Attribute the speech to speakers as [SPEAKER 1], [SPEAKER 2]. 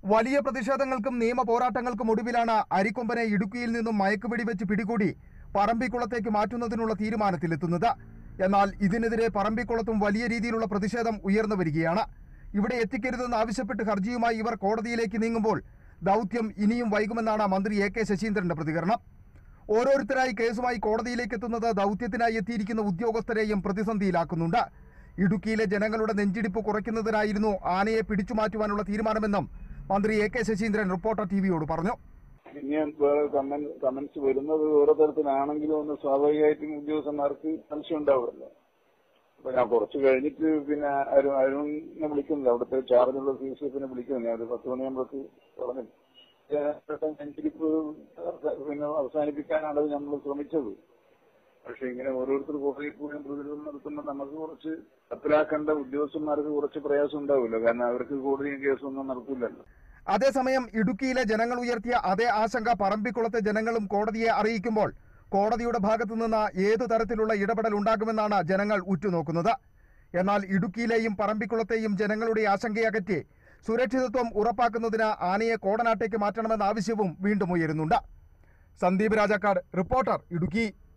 [SPEAKER 1] വലിയ പ്രതിഷേധങ്ങൾക്കും നിയമ പോരാട്ടങ്ങൾക്കും ഒടുവിലാണ് അരിക്കൊമ്പനെ ഇടുക്കിയിൽ നിന്നും മയക്കുവെടി വെച്ച് പിടികൂടി പറമ്പിക്കുളത്തേക്ക് മാറ്റുന്നതിനുള്ള തീരുമാനത്തിലെത്തുന്നത് എന്നാൽ ഇതിനെതിരെ പറമ്പിക്കുളത്തും വലിയ രീതിയിലുള്ള പ്രതിഷേധം ഉയർന്നു വരികയാണ് ഇവിടെ എത്തിക്കരുതെന്ന് ആവശ്യപ്പെട്ട് ഹർജിയുമായി ഇവർ കോടതിയിലേക്ക് നീങ്ങുമ്പോൾ ദൗത്യം ഇനിയും വൈകുമെന്നാണ് മന്ത്രി എ കെ ശശീന്ദ്രന്റെ പ്രതികരണം ഓരോരുത്തരായി കേസുമായി കോടതിയിലേക്ക് എത്തുന്നത് ദൗത്യത്തിനായി എത്തിയിരിക്കുന്ന ഉദ്യോഗസ്ഥരെയും പ്രതിസന്ധിയിലാക്കുന്നുണ്ട് ഇടുക്കിയിലെ ജനങ്ങളുടെ നെഞ്ചിടിപ്പ് കുറയ്ക്കുന്നതിനായിരുന്നു ആനയെ പിടിച്ചുമാറ്റുവാനുള്ള തീരുമാനമെന്നും മന്ത്രി എ കെ ശശീന്ദ്രൻ റിപ്പോർട്ടർ ടിവിയോട് പറഞ്ഞു
[SPEAKER 2] ഇനി വേറെ കമന്റ് കമന്റ്സ് വരുന്നത് ഓരോ തരത്തിലാണെങ്കിലും ഒന്ന് സ്വാഭാവികമായിട്ടും ഉദ്യോഗസ്ഥന്മാർക്ക് സംശയം ഉണ്ടാവുമല്ലോ അപ്പൊ ഞാൻ കുറച്ച് കഴിഞ്ഞിട്ട് പിന്നെ അരുൺ അരുണിനെ വിളിക്കുന്നില്ല അവിടുത്തെ ചാർജുള്ള സി സി എഫിനെ വിളിക്കുന്നു ഞാൻ ഒരു പത്ത് മണിയാകുമ്പോഴേക്ക് പറഞ്ഞു നെഞ്ചിരിപ്പ് പിന്നെ അവസാനിപ്പിക്കാനാണ് നമ്മൾ ശ്രമിച്ചത് പക്ഷെ ഇങ്ങനെ ഓരോരുത്തർ കോടതിയിൽ പോയി പ്രതിരോധം നടത്തുമ്പോൾ നമുക്ക് കുറച്ച് കത്തിലാക്കേണ്ട ഉദ്യോഗസ്ഥന്മാർക്ക് കുറച്ച് പ്രയാസം ഉണ്ടാവില്ല കാരണം അവർക്ക് കോടതിയും കേസൊന്നും നടക്കില്ലല്ലോ
[SPEAKER 1] അതേസമയം ഇടുക്കിയിലെ ജനങ്ങൾ ഉയർത്തിയ അതേ ആശങ്ക പറമ്പിക്കുളത്തെ ജനങ്ങളും കോടതിയെ അറിയിക്കുമ്പോൾ കോടതിയുടെ ഭാഗത്തു നിന്ന് ഏതു തരത്തിലുള്ള ഇടപെടൽ ഉണ്ടാകുമെന്നാണ് ജനങ്ങൾ ഉറ്റുനോക്കുന്നത് എന്നാൽ ഇടുക്കിയിലെയും പറമ്പിക്കുളത്തെയും ജനങ്ങളുടെ ആശങ്കയകറ്റി സുരക്ഷിതത്വം ഉറപ്പാക്കുന്നതിന് ആനയെ കോടനാട്ടേക്ക് മാറ്റണമെന്ന ആവശ്യവും വീണ്ടും ഉയരുന്നുണ്ട് സന്ദീപ് രാജാക്കാട് റിപ്പോർട്ടർ ഇടുക്കി